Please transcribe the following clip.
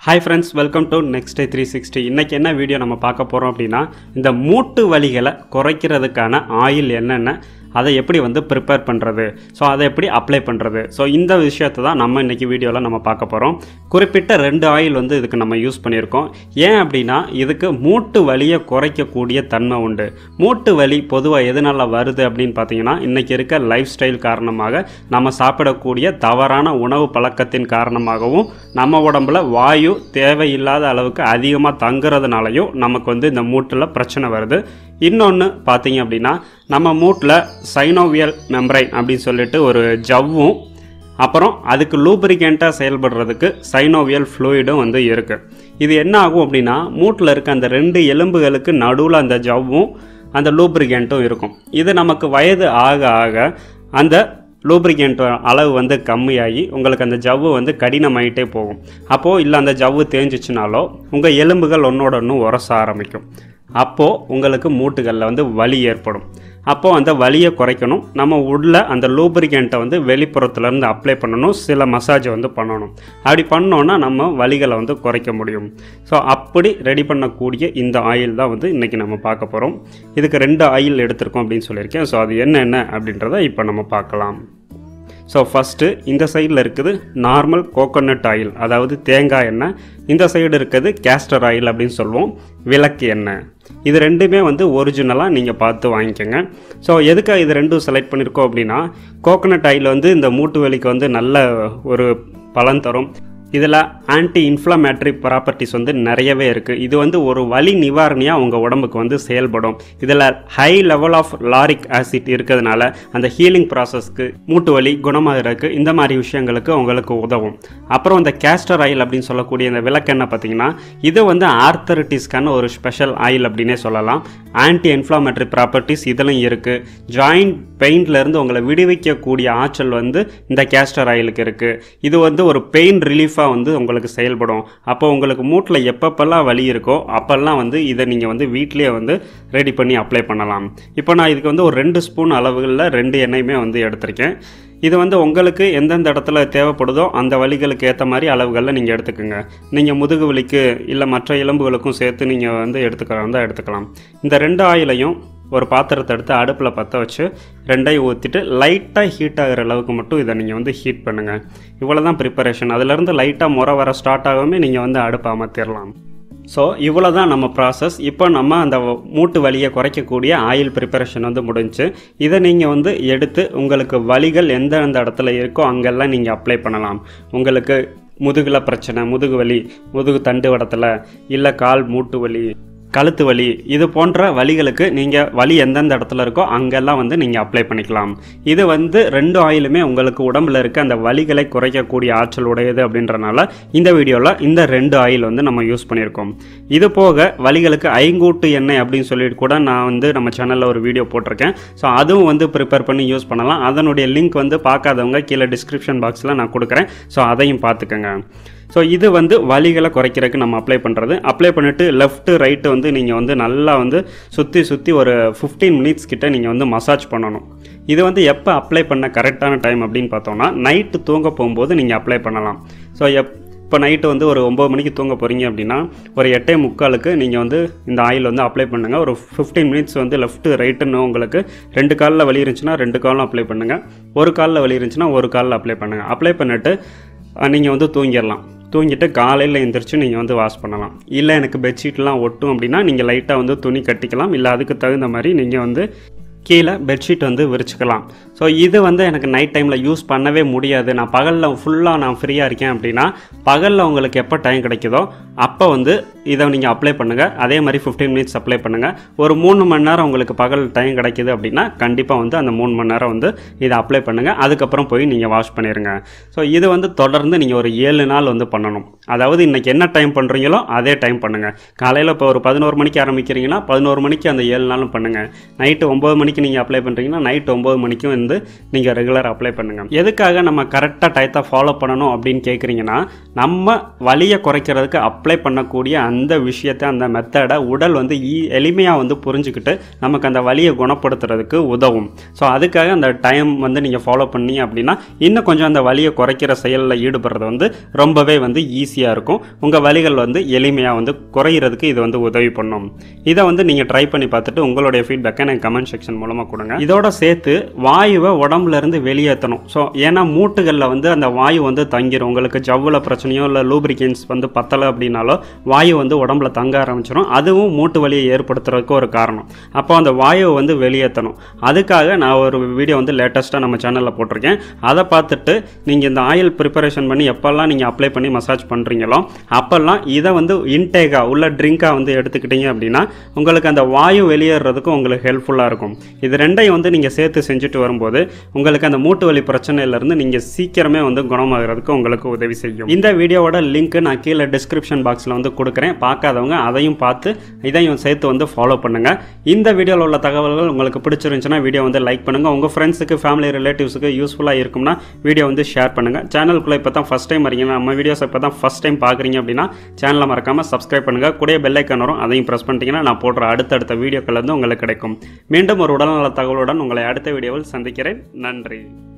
hi friends welcome to next day three sixty இன்றைக்கி என்ன video நம்ம பார்க்க போகிறோம் அப்படின்னா இந்த மூட்டு வலிகளை குறைக்கிறதுக்கான ஆயில் என்னென்ன அதை எப்படி வந்து ப்ரிப்பேர் பண்ணுறது ஸோ அதை எப்படி அப்ளை பண்ணுறது ஸோ இந்த விஷயத்தை தான் நம்ம இன்றைக்கி வீடியோவில் நம்ம பார்க்க போகிறோம் குறிப்பிட்ட ரெண்டு ஆயில் வந்து இதுக்கு நம்ம யூஸ் பண்ணியிருக்கோம் ஏன் அப்படின்னா இதுக்கு மூட்டு வலியை குறைக்கக்கூடிய தன்மை உண்டு மூட்டு வலி பொதுவாக எதனால் வருது அப்படின்னு பார்த்தீங்கன்னா இன்றைக்கி இருக்க லைஃப் ஸ்டைல் காரணமாக நம்ம சாப்பிடக்கூடிய தவறான உணவு பழக்கத்தின் காரணமாகவும் நம்ம உடம்புல வாயு தேவையில்லாத அளவுக்கு அதிகமாக தங்குறதுனாலையும் நமக்கு வந்து இந்த மூட்டில் பிரச்சனை வருது இன்னொன்று பார்த்தீங்க அப்படின்னா நம்ம மூட்டில் சைனோவியல் மெம்பரைன் அப்படின்னு சொல்லிட்டு ஒரு ஜவ்வும் அப்புறம் அதுக்கு லூப்ரிகண்ட்டாக செயல்படுறதுக்கு சைனோவியல் ஃப்ளூயிடும் வந்து இருக்குது இது என்ன ஆகும் அப்படின்னா மூட்டில் இருக்க அந்த ரெண்டு எலும்புகளுக்கு நடுவில் அந்த ஜவ்வும் அந்த லூப்ரிகண்ட்டும் இருக்கும் இது நமக்கு வயது ஆக ஆக அந்த லூப்ரிகண்ட் அளவு வந்து கம்மியாகி உங்களுக்கு அந்த ஜவ்வு வந்து கடினமாயிட்டே போகும் அப்போது இல்லை அந்த ஜவ்வு தேஞ்சிச்சுனாலோ உங்கள் எலும்புகள் ஒன்றோட ஒன்று உரச ஆரம்பிக்கும் அப்போது உங்களுக்கு மூட்டுகளில் வந்து வலி ஏற்படும் அப்போது அந்த வலியை குறைக்கணும் நம்ம உள்ள அந்த லூப்ரிகண்ட்டை வந்து வெளிப்புறத்துலேருந்து அப்ளை பண்ணணும் சில மசாஜ் வந்து பண்ணணும் அப்படி பண்ணோன்னா நம்ம வலிகளை வந்து குறைக்க முடியும் ஸோ அப்படி ரெடி பண்ணக்கூடிய இந்த ஆயில் தான் வந்து இன்றைக்கி நம்ம பார்க்க போகிறோம் இதுக்கு ரெண்டு ஆயில் எடுத்திருக்கோம் அப்படின்னு சொல்லியிருக்கேன் ஸோ அது என்னென்ன அப்படின்றத இப்போ நம்ம பார்க்கலாம் ஸோ ஃபஸ்ட்டு இந்த சைடில் இருக்குது நார்மல் கோகோனட் ஆயில் அதாவது தேங்காய் எண்ணெய் இந்த சைடு இருக்குது கேஸ்டர் ஆயில் அப்படின்னு சொல்லுவோம் விளக்கு எண்ணெய் இது ரெண்டுமே வந்து ஒரிஜினலாக நீங்கள் பார்த்து வாங்கிக்கோங்க ஸோ எதுக்காக இது ரெண்டும் செலக்ட் பண்ணியிருக்கோம் அப்படின்னா கோகோனட் ஆயில் வந்து இந்த மூட்டு வலிக்கு வந்து நல்ல ஒரு பலன் தரும் இதில் ஆன்டி இன்ஃப்ளமேட்டரி ப்ராப்பர்ட்டிஸ் வந்து நிறையவே இருக்குது இது வந்து ஒரு வலி நிவாரணியாக உங்கள் உடம்புக்கு வந்து செயல்படும் இதில் high level of lauric acid இருக்கிறதுனால அந்த ஹீலிங் ப்ராசஸ்க்கு மூட்டு வலி குணமாகிறதுக்கு இந்த மாதிரி விஷயங்களுக்கு உங்களுக்கு உதவும் அப்புறம் இந்த கேஸ்டர் ஆயில் அப்படின்னு சொல்லக்கூடிய இந்த விளக்கெண்ணெய் பார்த்தீங்கன்னா இது வந்து ஆர்த்தரிட்டிஸ்க்கான ஒரு ஸ்பெஷல் ஆயில் அப்படின்னே சொல்லலாம் ஆன்டி இன்ஃப்ளமேட்டரி ப்ராப்பர்ட்டிஸ் இதிலும் இருக்குது ஜாயிண்ட் பெயின்லேருந்து உங்களை விடுவிக்கக்கூடிய ஆற்றல் வந்து இந்த கேஸ்டர் ஆயிலுக்கு இருக்குது இது வந்து ஒரு பெயின் ரிலீஃபாக வந்து உங்களுக்கு செயல்படும் அப்போ உங்களுக்கு மூட்டில் எப்பப்பெல்லாம் வலி இருக்கோ அப்போல்லாம் வந்து இதை நீங்கள் வந்து வீட்லேயே வந்து ரெடி பண்ணி அப்ளை பண்ணலாம் இப்போ நான் இதுக்கு வந்து ஒரு ரெண்டு ஸ்பூன் அளவுகளில் ரெண்டு எண்ணெயுமே வந்து எடுத்திருக்கேன் இது வந்து உங்களுக்கு எந்தெந்த இடத்துல தேவைப்படுதோ அந்த வலிகளுக்கு ஏற்ற மாதிரி அளவுகளில் நீங்கள் எடுத்துக்கோங்க நீங்கள் முதுகு வலிக்கு இல்லை மற்ற எலும்புகளுக்கும் சேர்த்து நீங்கள் வந்து எடுத்துக்கலாம் தான் எடுத்துக்கலாம் இந்த ரெண்டு ஆயிலையும் ஒரு பாத்திரத்தை எடுத்து அடுப்பில் பற்ற வச்சு ரெண்டையும் ஊற்றிட்டு லைட்டாக ஹீட் ஆகிற அளவுக்கு மட்டும் இதை நீங்கள் வந்து ஹீட் பண்ணுங்கள் இவ்வளோ தான் ப்ரிப்பரேஷன் அதுலேருந்து லைட்டாக முறை வர ஸ்டார்ட் ஆகாமே நீங்கள் வந்து அடுப்பை அமர்த்திடலாம் ஸோ இவ்வளோ தான் நம்ம ப்ராசஸ் இப்போ நம்ம அந்த மூட்டு வலியை குறைக்கக்கூடிய ஆயில் ப்ரிப்பரேஷன் வந்து முடிஞ்சு இதை நீங்கள் வந்து எடுத்து உங்களுக்கு வலிகள் எந்தெந்த இடத்துல இருக்கோ அங்கெல்லாம் நீங்கள் அப்ளை பண்ணலாம் உங்களுக்கு முதுகில் பிரச்சனை முதுகு வலி முதுகு தண்டு வடத்தில் இல்லை கால் மூட்டு வலி கழுத்து வலி இது போன்ற வலிகளுக்கு நீங்கள் வலி எந்தெந்த இடத்துல இருக்கோ அங்கெல்லாம் வந்து நீங்கள் அப்ளை பண்ணிக்கலாம் இது வந்து ரெண்டு ஆயிலுமே உங்களுக்கு உடம்புல இருக்க அந்த வலிகளை குறைக்கக்கூடிய ஆற்றல் உடையது அப்படின்றனால இந்த வீடியோவில் இந்த ரெண்டு ஆயில் வந்து நம்ம யூஸ் பண்ணியிருக்கோம் இது போக வலிகளுக்கு ஐங்கூட்டு எண்ணெய் அப்படின்னு சொல்லிட்டு கூட நான் வந்து நம்ம சேனலில் ஒரு வீடியோ போட்டிருக்கேன் ஸோ அதுவும் வந்து ப்ரிப்பேர் பண்ணி யூஸ் பண்ணலாம் அதனுடைய லிங்க் வந்து பார்க்காதவங்க கீழே டிஸ்கிரிப்ஷன் பாக்ஸில் நான் கொடுக்குறேன் ஸோ அதையும் பார்த்துக்கோங்க ஸோ இது வந்து வலிகளை குறைக்கிறதுக்கு நம்ம அப்ளை பண்ணுறது அப்ளை பண்ணிவிட்டு லெஃப்ட்டு ரைட்டு வந்து நீங்கள் வந்து நல்லா வந்து சுற்றி சுற்றி ஒரு ஃபிஃப்டீன் மினிட்ஸ் கிட்ட நீங்கள் வந்து மசாஜ் பண்ணணும் இது வந்து எப்போ அப்ளை பண்ண கரெக்டான டைம் அப்படின்னு பார்த்தோம்னா நைட்டு தூங்க போகும்போது நீங்கள் அப்ளை பண்ணலாம் ஸோ எப் இப்போ நைட்டு வந்து ஒரு ஒம்பது மணிக்கு தூங்க போகிறீங்க அப்படின்னா ஒரு எட்டே முக்காலுக்கு நீங்கள் வந்து இந்த ஆயில் வந்து அப்ளை பண்ணுங்கள் ஒரு ஃபிஃப்டீன் மினிட்ஸ் வந்து லெஃப்ட்டு ரைட்டுன்னு உங்களுக்கு ரெண்டு காலில் வலி இருந்துச்சுன்னா ரெண்டு காலும் அப்ளை பண்ணுங்கள் ஒரு காலில் வலி இருந்துச்சுன்னா ஒரு காலில் அப்ளை பண்ணுங்கள் அப்ளை பண்ணிவிட்டு நீங்கள் வந்து தூங்கிடலாம் தூங்கிட்டு காலையில் எழுந்திரிச்சு நீங்கள் வந்து வாஷ் பண்ணலாம் இல்லை எனக்கு பெட்ஷீட்லாம் ஒட்டும் அப்படின்னா நீங்கள் லைட்டாக வந்து துணி கட்டிக்கலாம் இல்லை அதுக்கு தகுந்த மாதிரி நீங்கள் வந்து கீழே பெட்ஷீட் வந்து விரிச்சுக்கலாம் ஸோ இது வந்து எனக்கு நைட் டைமில் யூஸ் பண்ணவே முடியாது நான் பகலில் ஃபுல்லாக நான் ஃப்ரீயாக இருக்கேன் அப்படின்னா பகலில் உங்களுக்கு எப்போ டைம் கிடைக்குதோ அப்போ வந்து இதை நீங்கள் அப்ளை பண்ணுங்கள் அதே மாதிரி ஃபிஃப்டீன் மினிட்ஸ் அப்ளை பண்ணுங்கள் ஒரு மூணு மணி நேரம் உங்களுக்கு பகல் டைம் கிடைக்குது அப்படின்னா கண்டிப்பாக வந்து அந்த மூணு மணி நேரம் வந்து இதை அப்ளை பண்ணுங்கள் அதுக்கப்புறம் போய் நீங்கள் வாஷ் பண்ணிடுங்க ஸோ இது வந்து தொடர்ந்து நீங்கள் ஒரு ஏழு நாள் வந்து பண்ணணும் அதாவது இன்றைக்கி என்ன டைம் பண்ணுறீங்களோ அதே டைம் பண்ணுங்கள் காலையில் இப்போ ஒரு பதினோரு மணிக்கு ஆரம்பிக்கிறீங்கன்னா பதினோரு மணிக்கு அந்த ஏழு நாளும் பண்ணுங்கள் நைட்டு ஒம்பது மணிக்கு மணிக்கு நீங்கள் அப்ளை பண்ணுறீங்கன்னா நைட் ஒம்பது மணிக்கும் வந்து நீங்கள் ரெகுலர் அப்ளை பண்ணுங்கள் எதுக்காக நம்ம கரெக்டாக டயத்தை ஃபாலோ பண்ணணும் அப்படின்னு கேட்குறீங்கன்னா நம்ம வலியை குறைக்கிறதுக்கு அப்ளை பண்ணக்கூடிய அந்த விஷயத்தை அந்த மெத்தடை உடல் வந்து ஈ எளிமையாக வந்து புரிஞ்சுக்கிட்டு நமக்கு அந்த வலியை குணப்படுத்துறதுக்கு உதவும் ஸோ அதுக்காக அந்த டைம் வந்து நீங்கள் ஃபாலோ பண்ணி அப்படின்னா இன்னும் கொஞ்சம் அந்த வலியை குறைக்கிற செயலில் ஈடுபடுறது வந்து ரொம்பவே வந்து ஈஸியாக இருக்கும் உங்கள் வலிகள் வந்து எளிமையாக வந்து குறையிறதுக்கு இது வந்து உதவி பண்ணும் இதை வந்து நீங்கள் ட்ரை பண்ணி பார்த்துட்டு உங்களுடைய ஃபீட்பேக்கை எனக்கு கமெண்ட் செக்ஷன் மூலமாக கொடுங்க இதோட சேர்த்து வாயுவை உடம்புல இருந்து வெளியேற்றணும் ஸோ ஏன்னா மூட்டுகளில் வந்து அந்த வாயு வந்து தங்கிரும் உங்களுக்கு ஜவ்வுல பிரச்சனையோ இல்லை லூப்ரிகன்ஸ் வந்து பத்தலை அப்படின்னாலோ வாயு வந்து உடம்புல தங்க ஆரம்பிச்சிடும் அதுவும் மூட்டு வலியை ஏற்படுத்துறதுக்கு ஒரு காரணம் அப்போ அந்த வாயுவை வந்து வெளியேற்றணும் அதுக்காக நான் ஒரு வீடியோ வந்து லேட்டஸ்ட்டாக நம்ம சேனலில் போட்டிருக்கேன் அதை பார்த்துட்டு நீங்கள் இந்த ஆயில் ப்ரிப்பரேஷன் பண்ணி எப்போல்லாம் நீங்கள் அப்ளை பண்ணி மசாஜ் பண்ணுறீங்களோ அப்போல்லாம் இதை வந்து இன்டேக்காக உள்ள ட்ரிங்காக வந்து எடுத்துக்கிட்டீங்க அப்படின்னா உங்களுக்கு அந்த வாயு வெளியேறதுக்கும் உங்களுக்கு ஹெல்ப்ஃபுல்லாக இருக்கும் இது ரெண்டையும் வந்து நீங்கள் சேர்த்து செஞ்சுட்டு வரும்போது உங்களுக்கு அந்த மூட்டு வலி பிரச்சனையிலேருந்து நீங்கள் சீக்கிரமே வந்து குணமாகிறதுக்கு உங்களுக்கு உதவி செய்யும் இந்த வீடியோவோட லிங்க் நான் கீழே டிஸ்கிரிப்ஷன் பாக்ஸில் வந்து கொடுக்குறேன் பார்க்காதவங்க அதையும் பார்த்து இதையும் சேர்த்து வந்து ஃபாலோ பண்ணுங்கள் இந்த வீடியோவில் உள்ள தகவல்கள் உங்களுக்கு பிடிச்சிருந்துச்சுன்னா வீடியோ வந்து லைக் பண்ணுங்கள் உங்கள் ஃப்ரெண்ட்ஸுக்கு ஃபேமிலி ரிலேட்டிவ்ஸுக்கு யூஸ்ஃபுல்லாக இருக்கும்னா வீடியோ வந்து ஷேர் பண்ணுங்கள் சேனலுக்குள்ளே இப்போ தான் ஃபஸ்ட் டைம் வரீங்க நம்ம வீடியோஸ் இப்போ தான் ஃபஸ்ட் டைம் பார்க்குறீங்க அப்படின்னா சேனலை மறக்காமல் சப்ஸ்கிரைப் பண்ணுங்கள் கூடிய பெல் ஐக்கான் வரும் அதையும் ப்ரெஸ் பண்ணிட்டீங்கன்னா நான் போடுற அடுத்தடுத்த வீடியோக்கள் வந்து உங்களுக்கு கிடைக்கும் மீண்டும் ஒரு உடல்நல தகவலுடன் உங்களை அடுத்த வீடியோவில் சந்திக்கிறேன் நன்றி